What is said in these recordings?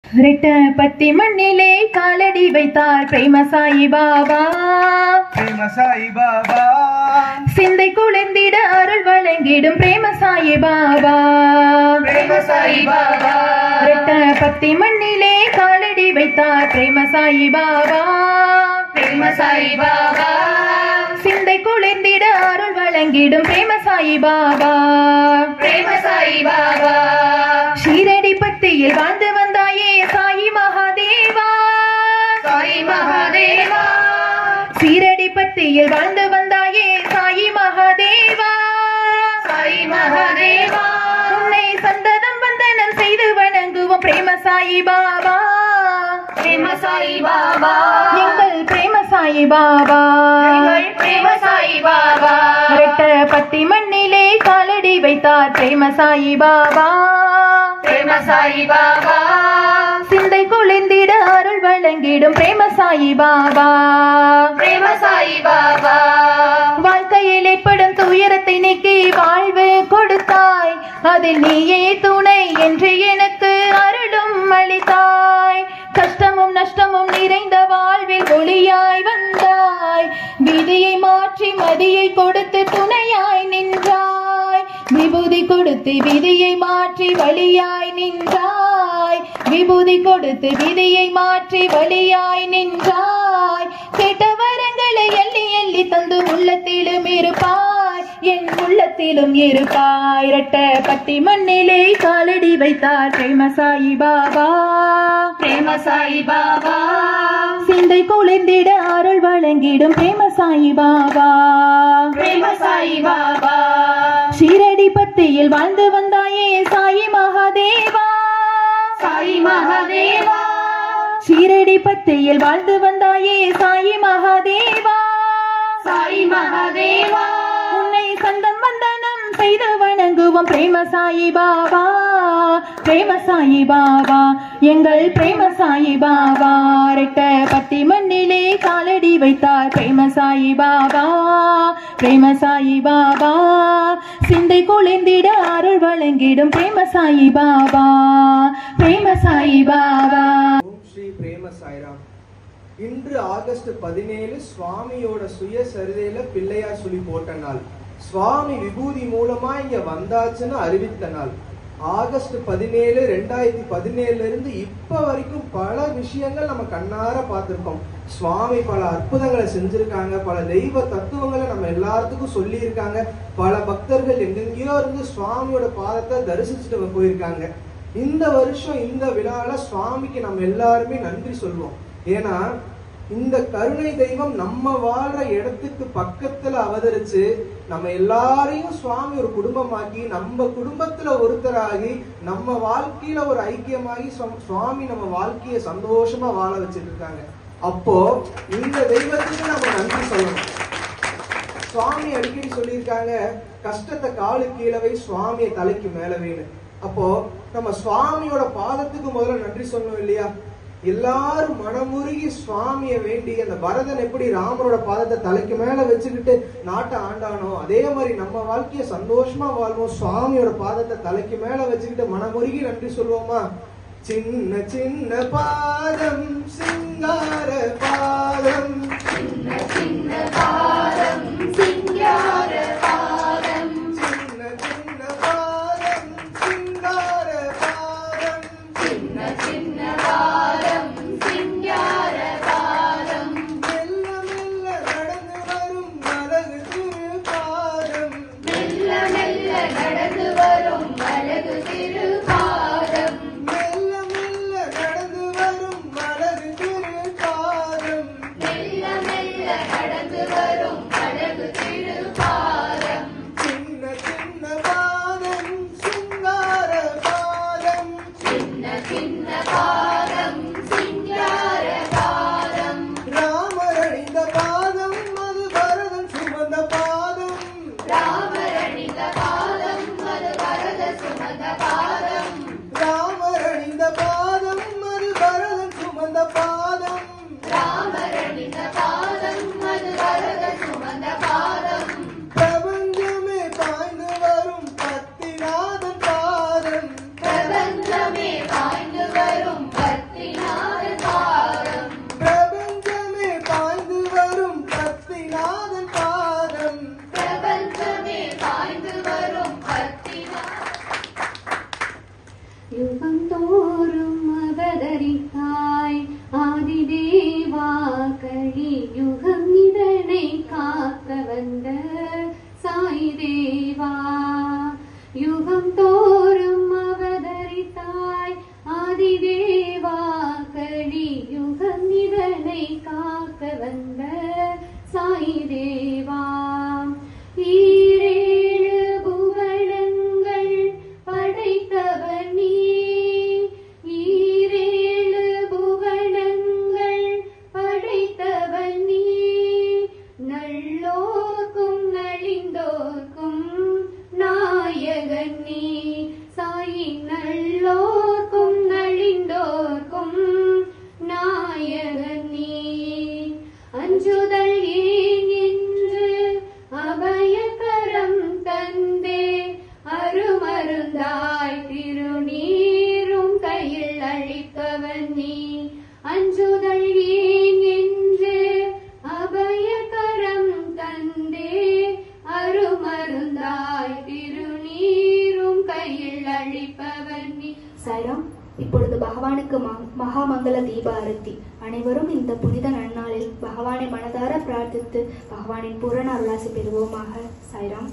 ரெட்டப்பட்டி மண்ணிலே காலடி வைத்தார் பிரேம சாயி பாபா பிரேம சாய் பாபா சிந்தை குளிர்ந்திட அருள் வழங்கிடும் பிரேம சாயி பாபா பிரேம சாய் பாபா ரெட்டப்பட்டி மண்ணிலே காலடி வைத்தார் பிரேம சாயி பாபா பிரேம சாய் பாபா சிந்தை குளிர்ந்திட அருள் வழங்கிடும் பிரேம சாயி பாபா பிரேம சாய் பாபா ஷீரடி பத்தியில் வாழ்ந்து வந்தாயே சாயி மகாதேவா சாய் மகாதேவா சீரடி பத்தியில் வாழ்ந்து வந்தாயே சாயி மகாதேவா சாய் மகாதேவா உன்னை சந்ததம் வந்தனம் செய்து வணங்குவோம் பிரேம சாயி பாபா பிரேம சாய் பாபா எங்கள் பிரேம சாயி பாபா எங்கள் பிரேம சாய் பாபா ரெட்ட பத்தி மண்ணிலே காலடி வைத்தார் பிரேம சாயி பாபா பிரேம சாய் பாபா சிந்தை குளிர்ந்திட அருள் வழங்கிடும் பிரேம சாயி பாபா பிரேம சாய் பாபா வாழ்க்கையில் ஏற்படும் துயரத்தை நீக்கி வாழ்வு கொடுத்தாய் அதில் நீயே துணை என்று எனக்கு அருளும் அளித்தாய் கஷ்டமும் நஷ்டமும் நிறைந்த வாழ்வில் ஒளியாய் வந்தாய் விதியை மாற்றி மதியை கொடுத்து துணையாய் நின்றாய் விபூதி கொடுத்து விதியை மாற்றி வழியாய் நின்றாய் விபூதி கொடுத்து விதியை மாற்றி வழியாய் நின்றாய் கேட்ட வரங்களை எள்ளி எள்ளி தந்து உள்ளத்திலும் இருப்பாய் என் உள்ளத்திலும் இருப்பாய் இரட்ட பத்தி மண்ணிலே காலடி வைத்தார் பிரேம சாயி பாபா பிரேம சாய் பாபா சிந்தை குளிர்ந்திட அருள் வழங்கிடும் பிரேம சாயி பாபா பிரேம சாய் பாபா ஷீரடி பத்தியில் வாழ்ந்து வந்தாயே சாயி மகாதேவா சாய் மகாதேவா ஷீரடி பத்தியில் வாழ்ந்து வந்தாயே சாயி மகாதேவா சாய் மகாதேவா உன்னை சந்தம் வந்தனம் செய்து வணங்குவோம் பிரேம சாயி பாபா பிரேம சாயி பாபா எங்கள் பிரேம சாயி பாபா ரெட்ட பத்தி மண்ணிலே காலடி வைத்தார் பிரேம சாயி பாபா பிரேம சாயி பாபா சிந்தை குளிர்ந்திட அருள் வழங்கிடும் பிரேம சாயி பாபா பிரேம சாயி பாபா ஓம் ஸ்ரீ பிரேம சாய்ராம் இன்று ஆகஸ்ட் பதினேழு சுவாமியோட சுயசரிதையில பிள்ளையார் சொல்லி போட்ட நாள் சுவாமி விபூதி மூலமா இங்க வந்தாச்சுன்னு அறிவித்த நாள் ஆகஸ்ட் பதினேழு ரெண்டாயிரத்தி பதினேழுல இருந்து இப்ப வரைக்கும் பல விஷயங்கள் நம்ம கண்ணார பார்த்திருக்கோம் சுவாமி பல அற்புதங்களை செஞ்சிருக்காங்க பல தெய்வ தத்துவங்களை நம்ம எல்லாத்துக்கும் சொல்லியிருக்காங்க பல பக்தர்கள் எங்கெங்கேயோ இருந்து சுவாமியோட பாதத்தை தரிசிச்சுட்டு போயிருக்காங்க இந்த வருஷம் இந்த விழால சுவாமிக்கு நம்ம எல்லாருமே நன்றி சொல்லுவோம் ஏன்னா இந்த கருணை தெய்வம் நம்ம வாழ்ற இடத்துக்கு பக்கத்துல அவதரிச்சு நம்ம எல்லாரையும் சுவாமி ஒரு குடும்பமாக்கி நம்ம குடும்பத்துல ஒருத்தராகி நம்ம வாழ்க்கையில ஒரு ஐக்கியமாகி சுவா- சுவாமி நம்ம வாழ்க்கைய சந்தோஷமா வாழ வச்சிட்டு இருக்காங்க அப்போ இந்த தெய்வத்துக்கு நம்ம நன்றி சொல்லணும் சுவாமி அடிக்கடி சொல்லியிருக்காங்க கஷ்டத்தை காலு கீழே வை சுவாமியை தலைக்கு மேல வேணும் அப்போ நம்ம சுவாமியோட பாதத்துக்கு முதல்ல நன்றி சொல்லணும் இல்லையா எல்லாரும் மனமுருகி சுவாமியை வேண்டி அந்த பரதன் எப்படி ராமரோட பாதத்தை தலைக்கு மேல வச்சுக்கிட்டு நாட்டை ஆண்டானோ அதே மாதிரி நம்ம வாழ்க்கைய சந்தோஷமா வாழ்வோம் சுவாமியோட பாதத்தை தலைக்கு மேல வச்சுக்கிட்டு மனமுருகி நன்றி சொல்லுவோமா சின்ன சின்ன பாதம் சிங்கார பாதம் சின்ன சின்ன பாதம் சிங்கார பாதம் மெல்ல மெல்ல நடந்து வரும் அழகு திரு பாதம் மெல்ல மெல்ல நடந்து வரும் அழகு திரு பாதம் சின்ன சின்ன பாதம் சிங்கார பாதம் ராமர் அணிந்த பாதம் அது பரதன் சுமந்த பாதம் ராமர் அணிந்த பாதம் அது பரதன் சுமந்த பாதம் பிரபஞ்சமே பாய்ந்து வரும் பத்திநாதன் பாதம் பிரபஞ்சமே பாய்ந்து வரும் கலியுகம் இதனை காக்க வந்த சாய் தேவா யுகம் தோறும் அவதரித்தாய் ஆதிதேவா கலியுகம் இதனை காக்க வந்த சாய் தேவா ஈரேழு புவனங்கள் படைத்தவர் நீ ஈரேழு புவனங்கள் படைத்தவர் நீ நல்லோர்க்கும் நலிந்தோர்க்கும் நாயகன் நீ சாயி நல்லோர்க்கும் நலிந்தோர்க்கும் நாயகன் நீ அஞ்சுதல் ஏன் என்று அபயகரம் தந்தே அருமருந்தாய் திருநீரும் கையில் அளிப்பவன் நீ அஞ்சுதல் ஏன் என்று அபயகரம் தந்தே அருமருந்தாய் திருநீரும் கையில் அளிப்பவன் நீ சாய்ராம் இப்பொழுது பகவானுக்கு ம- மகாமங்கள தீப ஆரத்தி அனைவரும் இந்த புனித நன்னாளில் பகவானை மனதார பிரார்த்தித்து பகவானின் பூரண அருளாசி பெறுவோமாக சாய்ராம்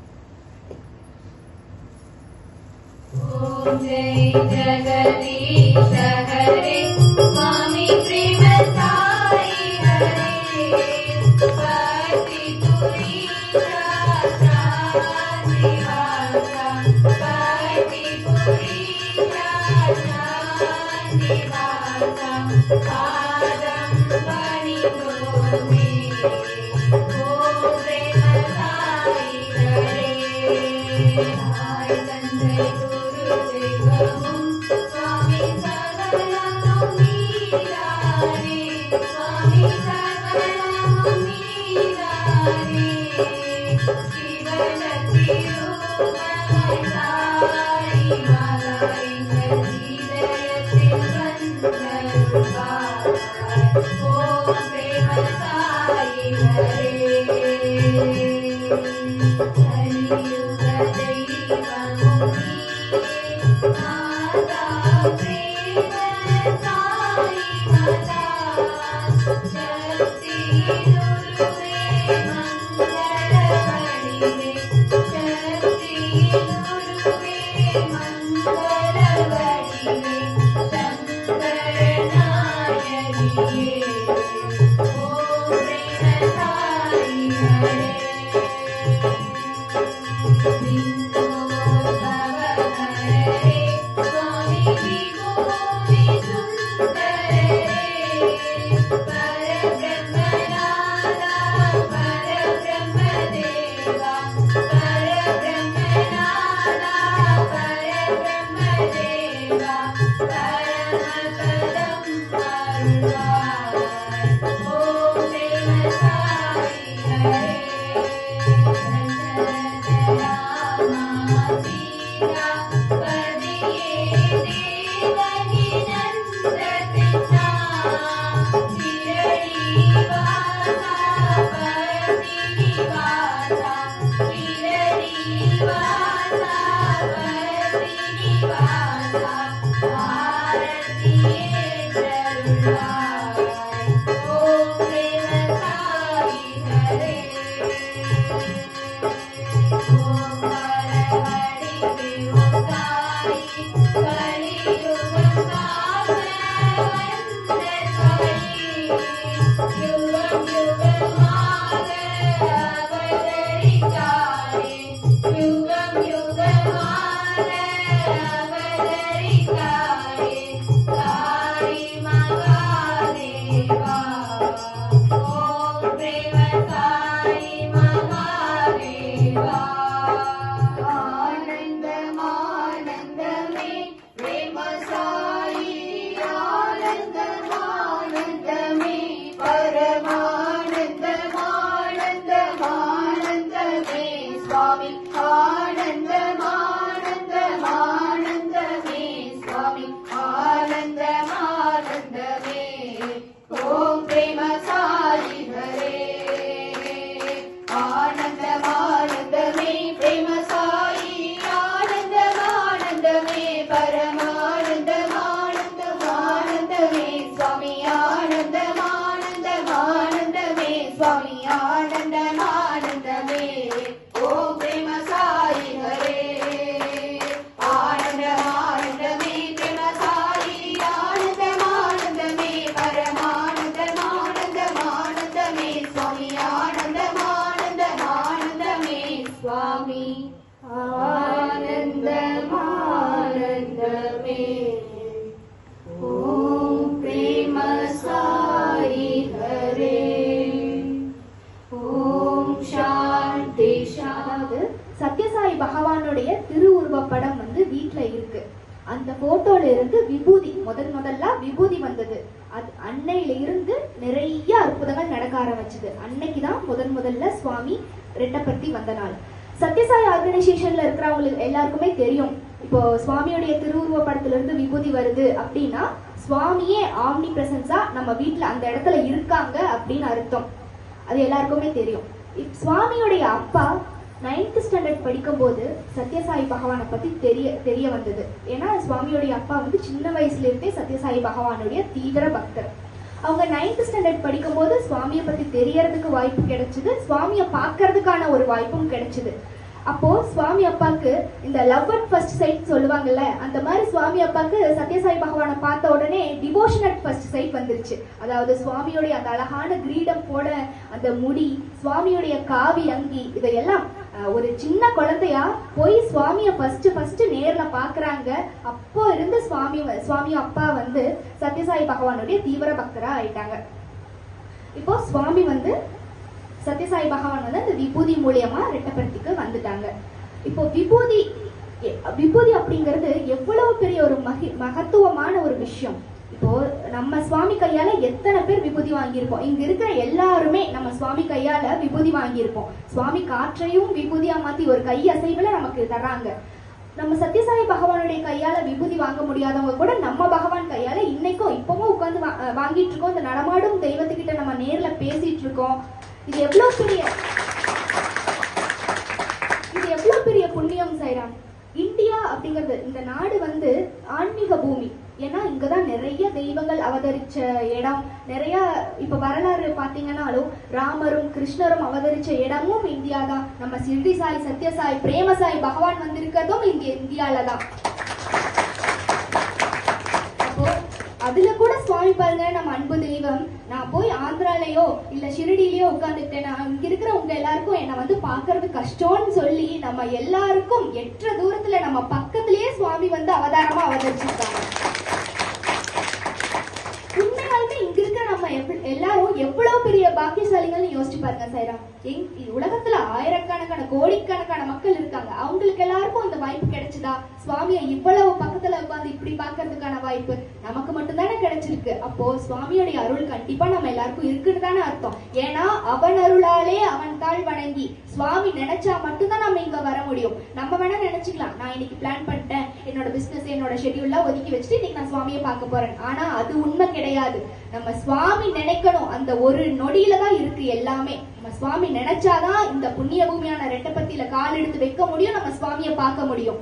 ॐ जय जगदीश हरे स्वामी प्रेम साई हरे भक्ति पुरीशा शान्तिवासा भक्ति पुरीशा शान्तिवासा पादं पणितोमि ॐ प्रेम साई हरे साई तन्त्रे गुरु देवं स्वामी सगलं मीरारे स्वामी सगलं मीरारे शिवशक्ति रूपमय साई मालाई हृदयத்தில் வந்தருள்வாய் ஓம் பிரேம சாயி ஹரே கலியுக தெய்வமுனி மாதா பிரேம சாயி மாதா சக்தி நுருவே மங்கள வடிவே சக்தி நுருவே மங்கள வடிவே சங்கரநாயகியே ஓம் பிரேம சாயி ஹரே யுகம் ஆபீஸ்ல இருக்கு அந்த போட்டோல இருந்து விபூதி முதல் முதல்ல விபூதி வந்தது அது அன்னையில இருந்து நிறைய அற்புதங்கள் நடக்க ஆரம்பிச்சது அன்னைக்கு தான் முதன் முதல்ல சுவாமி ரெட்டப்பர்த்தி வந்த நாள் சத்யசாய் ஆர்கனைசேஷன்ல இருக்கிறவங்களுக்கு எல்லாருக்குமே தெரியும் இப்போ சுவாமியுடைய திருவுருவ படத்துல இருந்து விபூதி வருது அப்படின்னா சுவாமியே ஆம்னி பிரசன்ஸா நம்ம வீட்ல அந்த இடத்துல இருக்காங்க அப்படின்னு அர்த்தம் அது எல்லாருக்குமே தெரியும் இப் சுவாமியுடைய அப்பா நைன்த் ஸ்டாண்டர்ட் படிக்கும்போது சத்யசாயி பகவானை பத்தி தெரிய தெரிய வந்தது ஏன்னா சுவாமியுடைய அப்பா வந்து சின்ன வயசுல இருந்தே சத்யசாயி பகவானுடைய தீவிர பக்தர் அவங்க நைன்த் ஸ்டாண்டர்ட் படிக்கும்போது சுவாமியை பத்தி தெரியறதுக்கு வாய்ப்பு கிடைச்சது சுவாமியை பார்க்கறதுக்கான ஒரு வாய்ப்பும் கிடைச்சது அப்போ சுவாமி அப்பாக்கு இந்த லவ் அட் ஃபர்ஸ்ட் சைட் சொல்லுவாங்கல்ல அந்த மாதிரி சுவாமி அப்பாக்கு சத்யசாய் பகவானை பார்த்த உடனே டிவோஷன் அட் ஃபர்ஸ்ட் சைட் வந்துருச்சு அதாவது சுவாமியோடைய அந்த அழகான கிரீடம் போட அந்த முடி சுவாமியோடைய காவி அங்கி இதையெல்லாம் அஹ், ஒரு சின்ன குழந்தையா போய் சுவாமிய ஃபர்ஸ்ட் ஃபர்ஸ்ட் நேர்ல பாக்குறாங்க அப்போ இருந்து சுவாமி வ- சுவாமி அப்பா வந்து சத்யசாய் பகவானுடைய தீவிர பக்தரா ஆயிட்டாங்க இப்போ சுவாமி வந்து சத்யசாய் பகவான் வந்து அந்த விபூதி மூலியமா ரெட்டப்பர்த்திக்கு வந்துட்டாங்க இப்போ விபூதி எ- விபூதி அப்படிங்கிறது எவ்வளவு பெரிய ஒரு மகி மகத்துவமான ஒரு விஷயம் இப்போ நம்ம சுவாமி கையால எத்தனை பேர் விபூதி வாங்கியிருப்போம் இங்க இருக்கிற எல்லாருமே நம்ம சுவாமி கையால விபூதி வாங்கியிருப்போம் சுவாமி காற்றையும் விபூதியா மாத்தி ஒரு கை அசைவுல நமக்கு தர்றாங்க நம்ம சத்யசாயி பகவானுடைய கையால விபூதி வாங்க முடியாதவங்க கூட நம்ம பகவான் கையால இன்னைக்கும் இப்பவும் உட்காந்து வாங்கிட்டு இருக்கோம் இந்த நடமாடும் தெய்வத்துக்கிட்ட நம்ம நேர்ல பேசிட்டு இருக்கோம் இது எவ்வளவு பெரிய இது எவ்வளவு பெரிய புண்ணியம் சைராம் இந்தியா அப்படிங்கிறது இந்த நாடு வந்து ஆன்மீக பூமி ஏன்னா இங்கதான் நிறைய தெய்வங்கள் அவதரிச்ச இடம் நிறைய இப்ப வரலாறு பாத்தீங்கன்னாலும் ராமரும் கிருஷ்ணரும் அவதரிச்ச இடமும் இந்தியா தான் நம்ம சிறுடி சாய் சத்யசாய் பிரேமசாய் பகவான் வந்திருக்கிறதும் இந்திய இந்தியால தான் அப்போ அதுல கூட சுவாமி பாருங்க நம்ம அன்பு தெய்வம் நான் போய் ஆந்திராலயோ இல்ல ஷிரடிலயோ உட்காந்துட்டேன்னா இங்க இருக்கிற உங்க எல்லாருக்கும் என்ன வந்து பாக்குறது கஷ்டம்னு சொல்லி நம்ம எல்லாருக்கும் எற்ற தூரத்துல நம்ம பக்கத்திலேயே சுவாமி வந்து அவதாரமா அவதரிச்சிருக்காங்க உண்மையாலுமே இங்க இருக்கிற நம்ம எவ்வ- எல்லாரும் எவ்வளவு பெரிய பாக்கியசாலிகள்னு யோசிச்சு பாருங்க சைராம் எங் இ- உலகத்துல ஆயிரக்கணக்கான கோடிக்கணக்கான மக்கள் இருக்காங்க அவங்களுக்கு எல்லாருக்கும் அந்த வாய்ப்பு கிடைச்சதா சுவாமியை இவ்வளவு பக்கத்துல உட்கார்ந்து இப்படி பார்க்கிறதுக்கான வாய்ப்பு நமக்கு மட்டும்தானே கிடைச்சிருக்கு அப்போ சுவாமியோடைய அருள் கண்டிப்பா நம்ம எல்லாருக்கும் இருக்குன்னு தானே அர்த்தம் ஏன்னா அவன் அருளாலே அவன் தாழ் வணங்கி சுவாமி நினைச்சா மட்டும்தான் நம்ம இங்க வர முடியும் நம்ம வேணா நினைச்சுக்கலாம் நான் இன்னைக்கு பிளான் பண்ணிட்டேன் என்னோட பிசினஸ் என்னோட ஷெட்யூல்லாம் ஒதுக்கி வச்சுட்டு இன்னைக்கு நான் சுவாமியை பார்க்க போறேன் ஆனா அது உண்மை கிடையாது நம்ம சுவாமி நினைக்கணும் அந்த ஒரு நொடியில தான் இருக்கு எல்லாமே நம்ம சுவாமி நினைச்சாதான் இந்த புண்ணிய பூமியான ரெட்டப்பத்தியில கால் எடுத்து வைக்க முடியும் நம்ம சுவாமியை பார்க்க முடியும்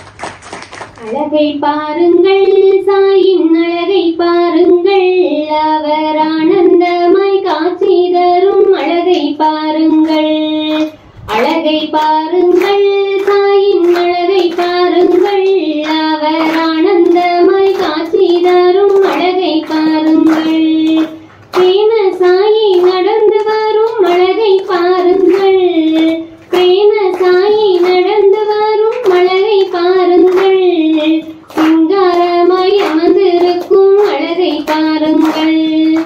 அழகை பாருங்கள் சாயின் அழகை பாருங்கள் அவர் ஆனந்தமாய் காட்சி தரும் அழகை பாருங்கள் அழகை பாருங்கள் சாயின் அழகை பாருங்கள் அவர் ஆனந்தமாய் காட்சி தரும் அழகை பாருங்கள் பிரேம சாயி நடந்து வரும் அழகை பாருங்கள் பிரேம சாயி நடந்து வரும் அழகை பாருங்கள் சிங்காரமாய் அமர்ந்திருக்கும் அழகை பாருங்கள்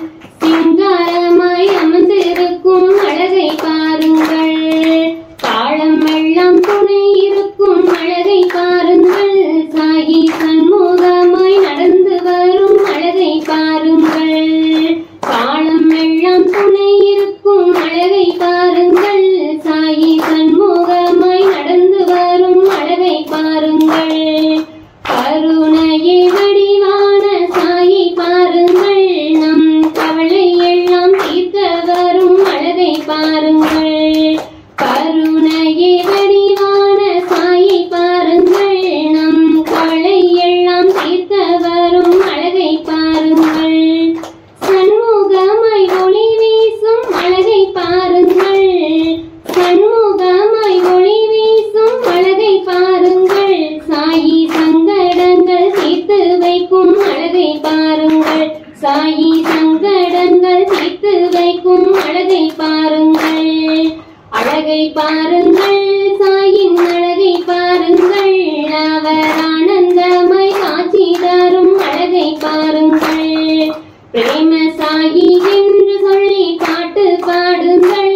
சிங்காரமாய் அமர்ந்திருக்கும் அழகை பாருங்கள் காலம் எல்லாம் துணை இருக்கும் அழகை பாருங்கள் சாயி சண்முகமாய் நடந்து வரும் அழகை பாருங்கள் காலம் எல்லாம் துணை இருக்கும் அழகை பாருங்கள் சாயி சண்முகமாய் நடந்து வரும் அழகை பாருங்கள் கருணையே வடிவான சாயை பாருங்கள் நம் கவலை எல்லாம் தீர்க்க வரும் அழகை பாருங்கள் கருணையே வடிவான சாயை பாருங்கள் நம் கவலை எல்லாம் தீர்க்க வரும் அழகை பாருங்கள் சண்முகமாய் ஒளி வீசும் அழகை பாருங்கள் சண்முகமாய் ஒளி வீசும் அழகை பாருங்கள் சாயி சங்கடங்கள் தீர்த்து வைக்கும் அழகை பாருங்கள் சாயி சங்கடங்கள் தீர்த்து வைக்கும் அழகை பாருங்கள் அழகை பாருங்கள் சாயின் அழகை பாருங்கள் அவர் ஆனந்தமாய் காட்சி தரும் அழகை பாருங்கள் பிரேம சாயி என்று சொல்லி பாட்டு பாடுங்கள்